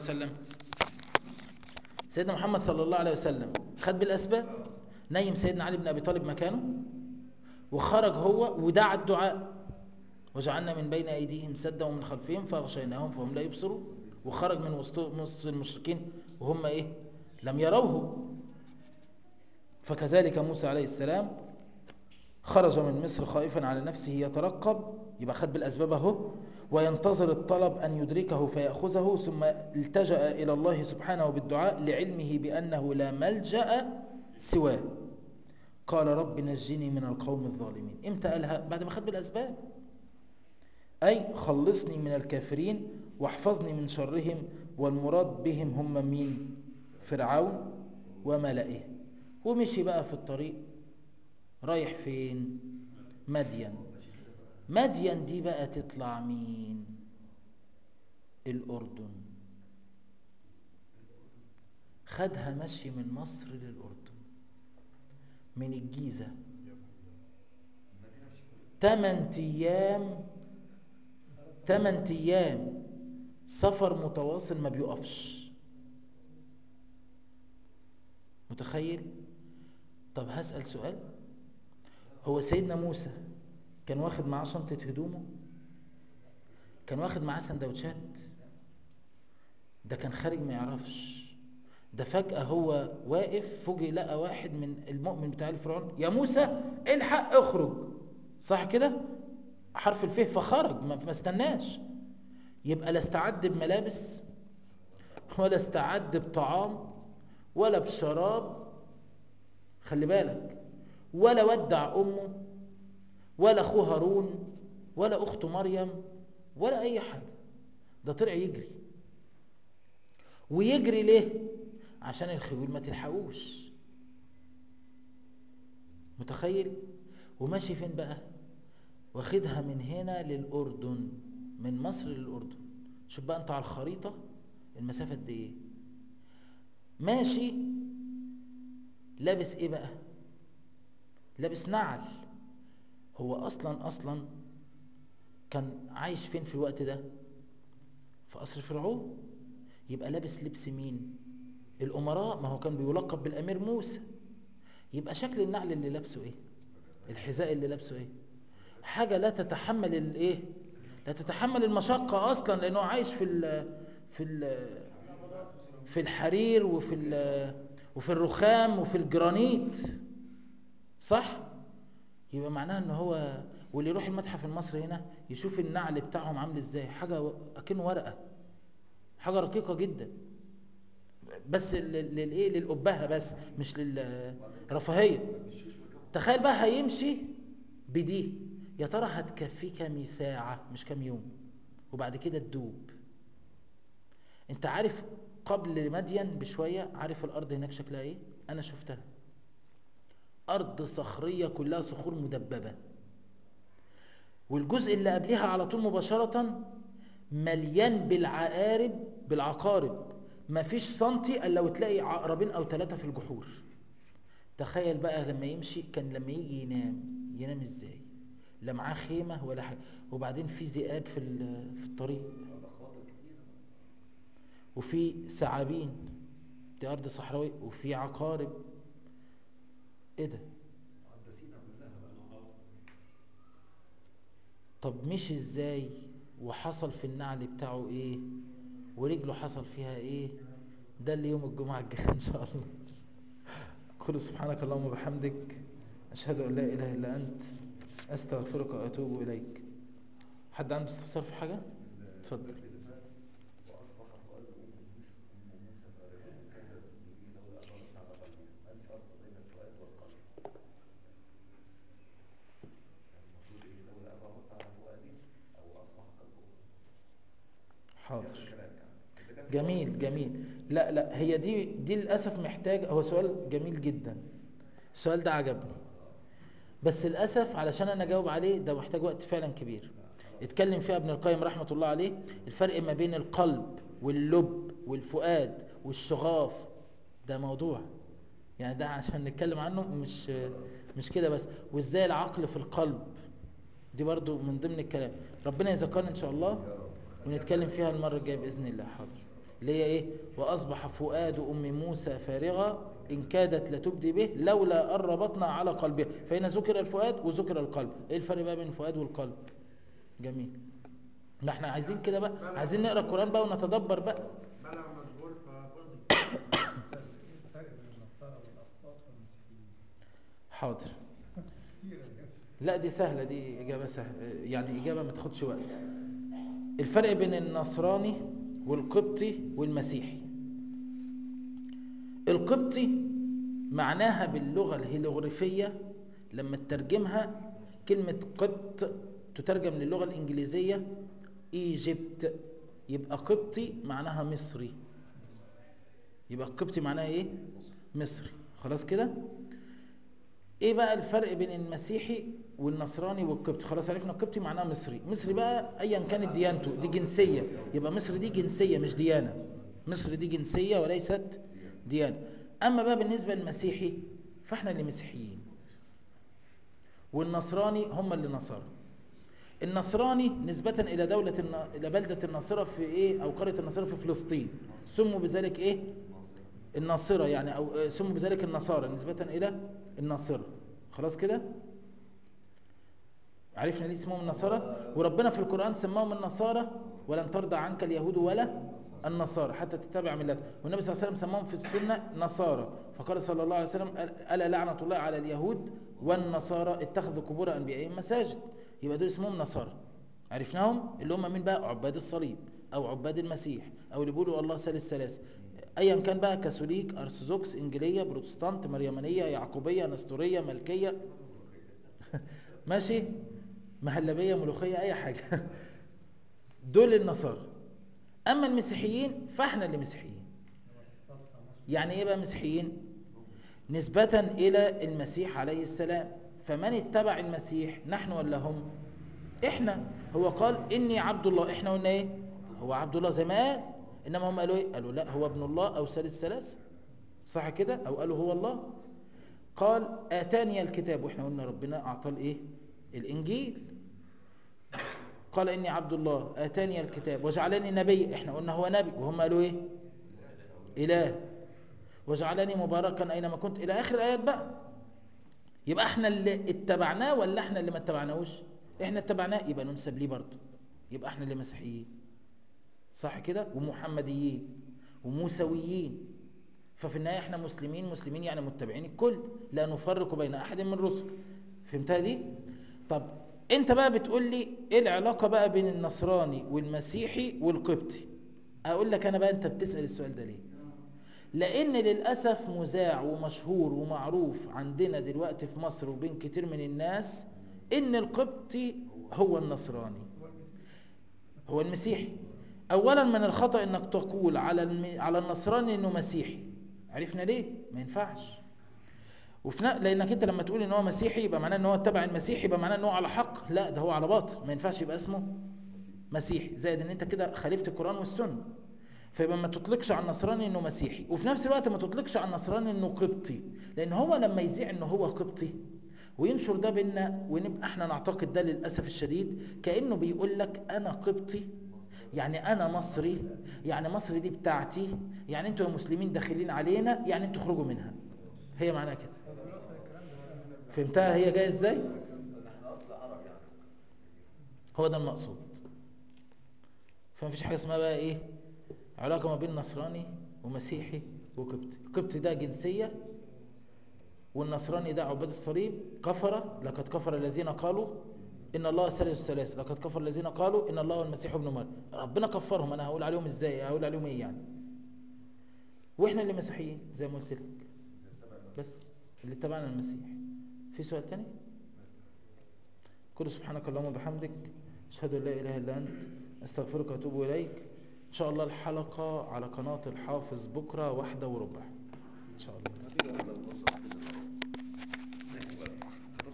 وسلم سيدنا محمد صلى الله عليه وسلم خد بالأسباب نيم سيدنا علي بن أبي طالب مكانه وخرج هو ودعا الدعاء وجعلنا من بين أيديهم سدا ومن خلفهم فأغشيناهم فهم لا يبصرون وخرج من وسط وسط المشركين وهم إيه لم يروه فكذلك موسى عليه السلام خرج من مصر خائفا على نفسه يترقب يبقى خد بالأسباب اهو وينتظر الطلب أن يدركه فيأخذه ثم التجأ إلى الله سبحانه بالدعاء لعلمه بأنه لا ملجأ سواه قال رب نجني من القوم الظالمين امتى قالها بعد ما خد بالأسباب أي خلصني من الكافرين واحفظني من شرهم والمراد بهم هم مين فرعون وملئه ومشي بقى في الطريق رايح فين مدين مدين دي بقى تطلع مين الأردن خدها مشي من مصر للأردن من الجيزة تمن أيام تمن أيام سفر متواصل ما بيقفش متخيل طب هسأل سؤال هو سيدنا موسى كان واخد معاه شنطة هدومه كان واخد معاه سندوتشات ده كان خارج ما يعرفش ده فجأة هو واقف فوجئ لقى واحد من المؤمن بتاع الفرعون يا موسى الحق اخرج صح كده حرف الفه فخرج ما استناش يبقى لا استعد بملابس ولا استعد بطعام ولا بشراب خلي بالك ولا ودع امه ولا اخوه هارون ولا اخته مريم ولا اي حاجه ده طلع يجري ويجري ليه عشان الخيول ما تلحقوش متخيل وماشي فين بقى واخدها من هنا للاردن من مصر للاردن شوف بقى انت على الخريطه المسافه قد ايه ماشي لابس ايه بقى لابس نعل هو اصلا اصلا كان عايش فين في الوقت ده في قصر فرعون يبقى لابس لبس مين الامراء ما هو كان بيلقب بالامير موسى يبقى شكل النعل اللي لابسه ايه الحذاء اللي لابسه ايه حاجه لا تتحمل الايه لا تتحمل المشقه اصلا لانه عايش في ال في ال في الحرير وفي ال وفي الرخام وفي الجرانيت صح يبقى معناها ان هو واللي يروح المتحف المصري هنا يشوف النعل بتاعهم عامل ازاي حاجه اكنه ورقه حاجه رقيقه جدا بس للايه للابهه بس مش للرفاهيه تخيل بقى هيمشي بدي يا ترى هتكفيه كام ساعه مش كام يوم وبعد كده تدوب انت عارف قبل مدين بشويه عارف الارض هناك شكلها ايه انا شفتها أرض صخرية كلها صخور مدببة والجزء اللي قبلها على طول مباشرة مليان بالعقارب بالعقارب ما فيش سنتي الا وتلاقي عقربين او ثلاثة في الجحور تخيل بقى لما يمشي كان لما يجي ينام ينام ازاي لا معاه خيمة ولا حاجة وبعدين في ذئاب في في الطريق وفي ثعابين دي ارض صحراوية وفي عقارب ايه ده طب مشي ازاي وحصل في النعل بتاعه ايه ورجله حصل فيها ايه ده اللي يوم الجمعة الجاي ان شاء الله قل سبحانك اللهم وبحمدك اشهد ان لا اله الا انت استغفرك واتوب اليك حد عنده استفسار في حاجة اتفضل حاضر جميل جميل لا لا هي دي دي للاسف محتاج هو سؤال جميل جدا السؤال ده عجبني بس للاسف علشان انا اجاوب عليه ده محتاج وقت فعلا كبير اتكلم فيها ابن القيم رحمه الله عليه الفرق ما بين القلب واللب والفؤاد والشغاف ده موضوع يعني ده عشان نتكلم عنه مش مش كده بس وازاي العقل في القلب دي برضو من ضمن الكلام ربنا يذكرنا ان شاء الله ونتكلم فيها المرة الجاية بإذن الله حاضر اللي هي ايه واصبح فؤاد ام موسى فارغا ان كادت لتبدي به لولا ان ربطنا على قلبها فهنا ذكر الفؤاد وذكر القلب ايه الفرق بقى بين الفؤاد والقلب جميل ما احنا عايزين كده بقى عايزين نقرا القران بقى ونتدبر بقى بلغ مشغول فقلت الفرق بين النصارى والأقباط والمسيحيين حاضر كتير يعني. لا دي سهلة دي إجابة سهلة يعني إجابة ما تاخدش وقت الفرق بين النصراني والقبطي والمسيحي القبطي معناها باللغة الهيروغليفية لما تترجمها كلمة قبط تترجم للغة الإنجليزية إيجيبت يبقى قبطي معناها مصري يبقى قبطي معناها إيه؟ مصري خلاص كده؟ ايه بقى الفرق بين المسيحي والنصراني والقبطي خلاص عرفنا القبطي معناه مصري مصري بقى ايا كانت ديانته دي جنسيه يبقى مصر دي جنسيه مش ديانه مصر دي جنسيه وليست ديانه اما بقى بالنسبه للمسيحي فاحنا اللي مسيحيين والنصراني هم اللي نصارى النصراني نسبة إلى دولة الن... إلى بلدة الناصرة في إيه أو قرية الناصرة في فلسطين سموا بذلك إيه الناصرة يعني أو آه، سموا بذلك النصارى نسبة إلى الناصرة خلاص كده عرفنا ليه اسمهم النصارى وربنا في القرآن سماهم النصارى ولن ترضى عنك اليهود ولا النصارى حتى تتبع ملته والنبي صلى الله عليه وسلم سماهم في السنة نصارى فقال صلى الله عليه وسلم ألا لعنة الله على اليهود والنصارى اتخذوا قبور أنبيائهم مساجد يبقى دول اسمهم نصارى عرفناهم اللي هم مين بقى عباد الصليب أو عباد المسيح أو اللي بيقولوا الله ثالث ثلاثة ايا كان بقى كاثوليك ارثوذكس انجيليه بروتستانت مريمانيه يعقوبيه نستوريه ملكيه ماشي مهلبيه ملوخيه اي حاجه دول النصارى اما المسيحيين فاحنا اللي مسيحيين يعني ايه بقى مسيحيين نسبة الى المسيح عليه السلام فمن اتبع المسيح نحن ولا هم احنا هو قال اني عبد الله احنا قلنا ايه هو عبد الله زي ما قال انما هم قالوا ايه قالوا لا هو ابن الله او ثالث ثلاثة صح كده او قالوا هو الله قال اتاني الكتاب واحنا قلنا ربنا اعطاه الايه الانجيل قال اني عبد الله اتاني الكتاب وجعلني نبي احنا قلنا هو نبي وهم قالوا ايه اله وجعلني مباركا اينما كنت الى اخر الايات بقى يبقى احنا اللي اتبعناه ولا احنا اللي ما اتبعناهوش احنا اتبعناه يبقى ننسب ليه برضه يبقى احنا اللي مسيحيين صح كده ومحمديين وموسويين ففي النهايه احنا مسلمين مسلمين يعني متبعين الكل لا نفرق بين احد من الرسل فهمتها دي طب انت بقى بتقول لي ايه العلاقه بقى بين النصراني والمسيحي والقبطي اقول لك انا بقى انت بتسال السؤال ده ليه لان للاسف مذاع ومشهور ومعروف عندنا دلوقتي في مصر وبين كتير من الناس ان القبطي هو النصراني هو المسيحي اولا من الخطا انك تقول على الم... على النصراني انه مسيحي عرفنا ليه ما ينفعش وفي ن- لانك انت لما تقول ان هو مسيحي يبقى معناه ان هو اتبع المسيح يبقى معناه ان هو على حق لا ده هو على باطل ما ينفعش يبقى اسمه مسيحي زائد ان انت كده خالفت القران والسنه فيبقى ما تطلقش على النصراني انه مسيحي وفي نفس الوقت ما تطلقش على النصراني انه قبطي لان هو لما يذيع انه هو قبطي وينشر ده بينا ونبقى احنا نعتقد ده للاسف الشديد كانه بيقول لك انا قبطي يعني انا مصري يعني مصر دي بتاعتي يعني انتوا يا مسلمين داخلين علينا يعني انتوا اخرجوا منها هي معناها كده فهمتها هي جايه ازاي هو ده المقصود فمفيش حاجه اسمها بقى ايه علاقه ما بين نصراني ومسيحي وقبطي القبطي ده جنسيه والنصراني ده عباد الصليب كفر لقد كفر الذين قالوا ان الله ثالث الثلاث لقد كفر الذين قالوا ان الله والمسيح ابن مريم ربنا كفرهم انا هقول عليهم ازاي هقول عليهم ايه يعني واحنا اللي مسيحيين زي ما قلت لك بس اللي اتبعنا المسيح في سؤال تاني كل سبحانك اللهم وبحمدك اشهد ان لا اله الا انت استغفرك واتوب اليك ان شاء الله الحلقه على قناه الحافظ بكره واحدة وربع ان شاء الله